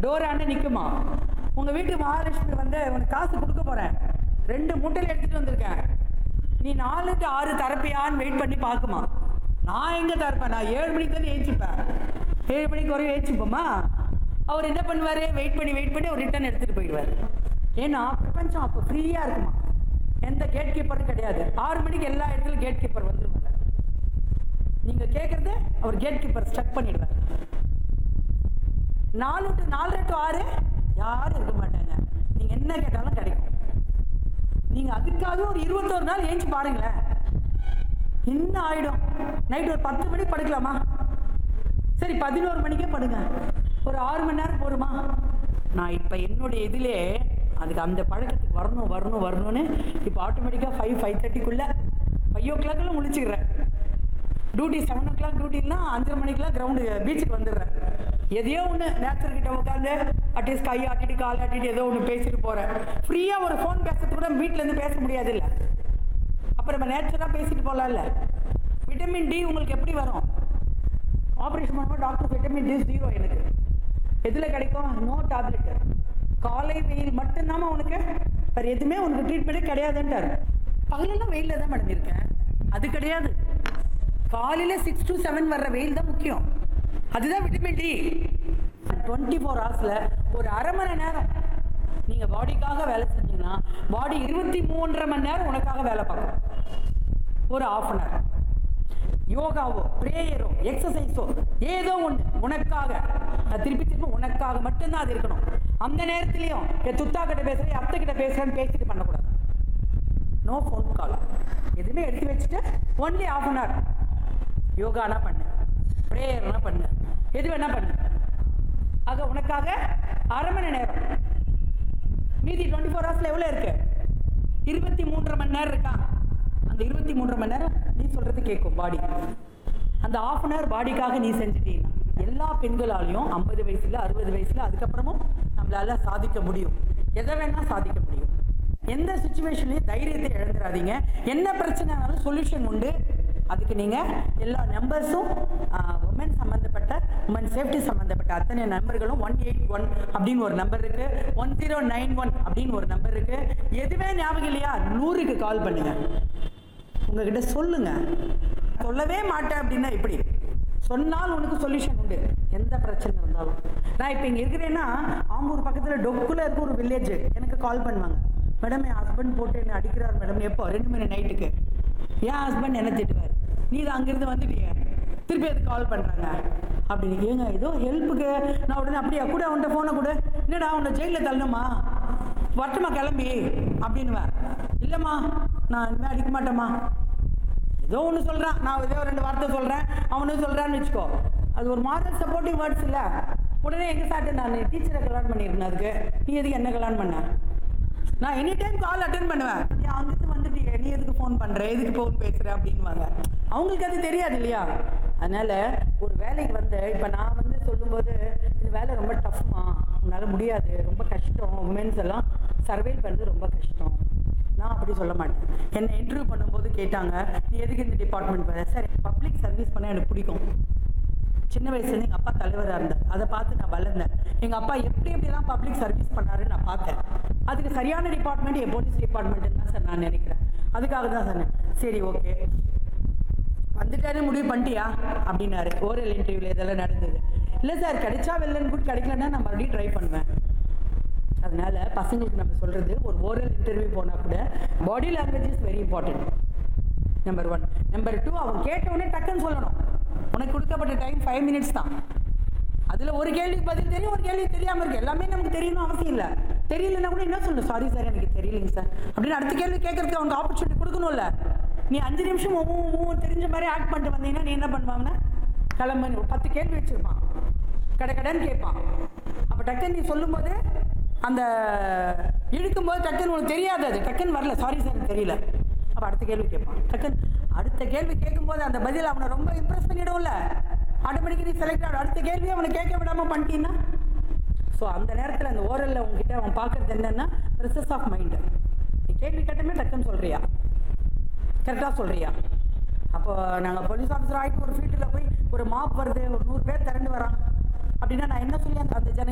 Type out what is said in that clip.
டோரான நிற்குமா உங்கள் வீட்டு மகாலட்சுமி வந்து உனக்கு காசு கொடுக்க போகிறேன் ரெண்டு மூட்டையில் எடுத்துகிட்டு வந்திருக்கேன் நீ நாலு டு ஆறு தரப்பியான்னு வெயிட் பண்ணி பார்க்குமா நான் எங்கே தரப்பேன் நான் ஏழு மணிக்கு தானே ஏச்சிப்பேன் ஏழு மணிக்கு வரையும் ஏச்சிப்போமா அவர் என்ன பண்ணுவார் வெயிட் பண்ணி வெயிட் பண்ணி அவர் ரிட்டர்ன் எடுத்துகிட்டு போயிடுவார் ஏன்னா பிரபஞ்சம் அப்போ ஃப்ரீயாக இருக்குமா எந்த கேட் கீப்பரும் கிடையாது ஆறு மணிக்கு எல்லா இடத்துலையும் கேட் கீப்பர் வந்துருவாங்க நீங்கள் கேட்குறது அவர் கேட் கீப்பர் ஸ்டக் பண்ணிடுவார் நாலு டு நாலரை டு ஆறு யாரும் இருக்க மாட்டாங்க நீங்கள் என்ன கேட்டாலும் கிடைக்கும் நீங்கள் அதுக்காக ஒரு இருபத்தோரு நாள் ஏஞ்சி பாருங்களேன் என்ன ஆயிடும் நைட் ஒரு பத்து மணிக்கு படுக்கலாமா சரி பதினோரு மணிக்கே படுங்க ஒரு ஆறு மணி நேரம் போருமா நான் இப்போ என்னுடைய இதிலே அதுக்கு அந்த பழக்கத்துக்கு வரணும் வரணும் வரணும்னு இப்போ ஆட்டோமேட்டிக்காக ஃபைவ் ஃபைவ் தேர்ட்டிக்குள்ளே ஃபைவ் ஓ கிளாக்கெல்லாம் முழிச்சுக்கிறேன் டியூட்டி செவன் ஓ கிளாக் டியூட்டின்னா அஞ்சரை மணிக்கெலாம் கிரவுண்டு பீச்சுக்கு வந்துடுறேன் எதையோ ஒன்று நேச்சர்கிட்ட உட்காந்து அட்லீஸ்ட் கை ஆட்டிட்டு கால் ஆட்டிட்டு ஏதோ ஒன்று பேசிட்டு போகிறேன் ஃப்ரீயாக ஒரு ஃபோன் பேசுறது கூட வீட்டிலேருந்து பேச முடியாது இல்லை அப்புறம் நம்ம நேச்சராக பேசிட்டு போகலாம்ல விட்டமின் டி உங்களுக்கு எப்படி வரும் ஆப்ரேஷன் பண்ணும்போது டாக்டர் விட்டமின் டி ஜீரோ எனக்கு எதில் கிடைக்கும் நோ டேப்லெட் காலை வெயில் மட்டும்தாம்மா உனக்கு வேறு எதுவுமே உனக்கு ட்ரீட்மெண்ட்டே கிடையாதுன்ட்டார் பகலெல்லாம் வெயிலில் தான் மேடம் இருக்கேன் அது கிடையாது காலையில் சிக்ஸ் டு செவன் வர்ற வெயில் தான் முக்கியம் அதுதான் விட்டமின் டி டுவெண்ட்டி ஃபோர் ஹவர்ஸில் ஒரு அரை மணி நேரம் நீங்கள் பாடிக்காக வேலை செஞ்சீங்கன்னா பாடி இருபத்தி மூன்றரை மணி நேரம் உனக்காக வேலை பார்க்கும் ஒரு ஆஃப் அன் ஹவர் யோகாவோ ப்ரேயரோ எக்ஸசைஸோ ஏதோ ஒன்று உனக்காக நான் திருப்பி திருப்பி உனக்காக மட்டும்தான் அது இருக்கணும் அந்த நேரத்துலையும் என் துத்தா கிட்ட பேசுகிறேன் அத்தை கிட்ட பேசுகிறேன்னு பேசிட்டு பண்ணக்கூடாது நோ ஃபோன் கால் எதுவுமே எடுத்து வச்சுட்டு ஒன்லி ஆஃப் அன் ஹவர் யோகானா பண்ணு ப்ரேயர்னா பண்ணு எது வேணா பண்ணு ஆக உனக்காக அரை மணி நேரம் மீதி டுவெண்ட்டி ஃபோர் ஹவர்ஸில் எவ்வளோ இருக்கு இருபத்தி மூன்றரை மணி நேரம் இருக்கா அந்த இருபத்தி மூன்றரை மணி நேரம் நீ சொல்கிறது கேட்கும் பாடி அந்த ஆஃப் அன் ஹவர் பாடிக்காக நீ செஞ்சுட்டீங்கன்னா எல்லா பெண்களாலையும் ஐம்பது வயசுல அறுபது வயசுல அதுக்கப்புறமும் நம்மளால சாதிக்க முடியும் எதை வேணால் சாதிக்க முடியும் எந்த சுச்சுவேஷன்லையும் தைரியத்தை இழந்துடாதீங்க என்ன பிரச்சனைனாலும் சொல்யூஷன் உண்டு அதுக்கு நீங்கள் எல்லா நம்பர்ஸும் உமன் சம்மந்தப்பட்ட உமன் சேஃப்டி சம்மந்தப்பட்ட அத்தனை நம்பர்களும் ஒன் எயிட் ஒன் அப்படின்னு ஒரு நம்பர் இருக்கு ஒன் ஜீரோ நைன் ஒன் அப்படின்னு ஒரு நம்பர் இருக்கு எதுவுமே ஞாபகம் இல்லையா நூறுக்கு கால் பண்ணுங்க உங்ககிட்ட சொல்லுங்க சொல்லவே மாட்டேன் அப்படின்னா எப்படி சொன்னால் உனக்கு சொல்யூஷன் உண்டு எந்த பிரச்சனை இருந்தாலும் நான் இப்போ இங்கே இருக்கிறேன்னா ஆம்பூர் பக்கத்தில் டொக்குல இருக்க ஒரு வில்லேஜ் எனக்கு கால் பண்ணுவாங்க மேடம் என் ஹஸ்பண்ட் போட்டு என்ன அடிக்கிறார் மேடம் எப்போ ரெண்டு மணி நைட்டுக்கு என் ஹஸ்பண்ட் என்ன திட்டுவார் நீ தான் அங்கேருந்து வந்துட்டிய திருப்பி அதுக்கு கால் பண்ணுறாங்க அப்படின்னு ஏங்க ஏதோ ஹெல்ப்புக்கு நான் உடனே அப்படியா கூட அவன்கிட்ட ஃபோனை கொடு என்னடா உன்னை ஜெயிலில் தள்ளணுமா வரட்டுமா கிளம்பி அப்படின்னுவேன் இல்லைம்மா நான் இனிமேல் அடிக்க மாட்டேம்மா ஏதோ ஒன்று சொல்கிறான் நான் ஏதோ ரெண்டு வார்த்தை சொல்கிறேன் அவனும் சொல்கிறான்னு வச்சுக்கோ அது ஒரு மாரல் சப்போர்ட்டிவ் வேர்ட்ஸ் இல்லை உடனே எங்கே சாப்பிட்டு நான் டீச்சரை கல்யாணம் பண்ணியிருந்தேன் அதுக்கு நீ எதுக்கு என்ன கல்யாணம் பண்ண நான் எனி டைம் கால் அட்டன் பண்ணுவேன் நீ அங்கிட்டு வந்துட்டியே நீ எதுக்கு ஃபோன் பண்ணுற எதுக்கு ஃபோன் பேசுகிற அப்படின்வாங்க அவங்களுக்கு அது தெரியாது இல்லையா அதனால் ஒரு வேலைக்கு வந்து இப்போ நான் வந்து சொல்லும்போது இந்த வேலை ரொம்ப டஃப்மா உன்னால் முடியாது ரொம்ப கஷ்டம் உமன்ஸ் எல்லாம் சர்வைவ் பண்ணுறது ரொம்ப கஷ்டம் நான் அப்படி சொல்ல மாட்டேன் என்னை இன்டர்வியூ பண்ணும்போது கேட்டாங்க நீ எதுக்கு இந்த டிபார்ட்மெண்ட் வர சார் பப்ளிக் சர்வீஸ் பண்ண எனக்கு பிடிக்கும் சின்ன வயசுலேருந்து எங்கள் அப்பா தலைவராக இருந்தார் அதை பார்த்து நான் வளர்ந்தேன் எங்கள் அப்பா எப்படி எப்படிலாம் பப்ளிக் சர்வீஸ் பண்ணாருன்னு நான் பார்த்தேன் அதுக்கு சரியான டிபார்ட்மெண்ட் என் போலீஸ் டிபார்ட்மெண்ட்டுன்னு தான் சார் நான் நினைக்கிறேன் அதுக்காக தான் சொன்னேன் சரி ஓகே வந்துட்டாரு முடிவு பண்ணிட்டியா அப்படின்னாரு ஓரல் இன்டர்வியூவில் இதெல்லாம் நடந்தது இல்லை சார் கிடைச்சா வெள்ளன் கூட கிடைக்கலன்னா நான் மறுபடியும் ட்ரை பண்ணுவேன் அதனால பசங்களுக்கு நம்ம சொல்கிறது ஒரு ஓரல் இன்டர்வியூ போனால் கூட body language is very important number one number two அவன் கேட்டவுடனே டக்குன்னு சொல்லணும் உனக்கு கொடுக்கப்பட்ட டைம் ஃபைவ் மினிட்ஸ் தான் அதில் ஒரு கேள்விக்கு பதில் தெரியும் ஒரு கேள்வி தெரியாமல் இருக்கு எல்லாமே நமக்கு தெரியணும் அவசியம் இல்லை தெரியலன்னா கூட என்ன சொல்லணும் சாரி சார் எனக்கு தெரியலைங்க சார் அப்படின்னு அடுத்த கேள்வி கேட்கறதுக்கு அவனுக்கு ஆப்பர்ச்சுனிட்டி கொடுக்கணும்ல நீ அஞ்சு நிமிஷம் ஒவ்வொரு தெரிஞ்ச மாதிரி ஆக்ட் பண்ணிட்டு வந்தீங்கன்னா நீ என்ன பண்ணுவாங்கன்னா கிளம்பு ஒரு பத்து கேள்வி வச்சிருப்பான் கடை கடைன்னு கேட்பான் அப்போ டக்குன்னு நீ சொல்லும்போது அந்த இழுக்கும்போது டக்குன்னு உனக்கு தெரியாது அது டக்குன்னு வரல சாரி சார் தெரியல அப்போ அடுத்த கேள்வி கேட்பான் டக்குன்னு அடுத்த கேள்வி கேட்கும்போது அந்த பதில் அவனை ரொம்ப இம்ப்ரெஸ் பண்ணிடும்ல ஆட்டோமேட்டிக்கலி நீ செலக்ட் ஆகும் அடுத்த கேள்வி அவனை கேட்க விடாமல் பண்ணிட்டீங்கன்னா ஸோ அந்த நேரத்தில் அந்த ஓரலில் உங்ககிட்ட அவன் பார்க்கறது என்னன்னா ப்ரெசஸ் ஆஃப் மைண்டு நீ கேள்வி கேட்டமே டக்குன்னு சொல்கிறியா கரெக்டாக சொல்கிறியா அப்போ நாங்கள் போலீஸ் ஆஃபீஸர் ஆகிட்டு ஒரு ஃபீல்டில் போய் ஒரு மாப் வருது ஒரு நூறு பேர் திரண்டு வரான் அப்படின்னா நான் என்ன சொல்லி அந்த அந்த ஜன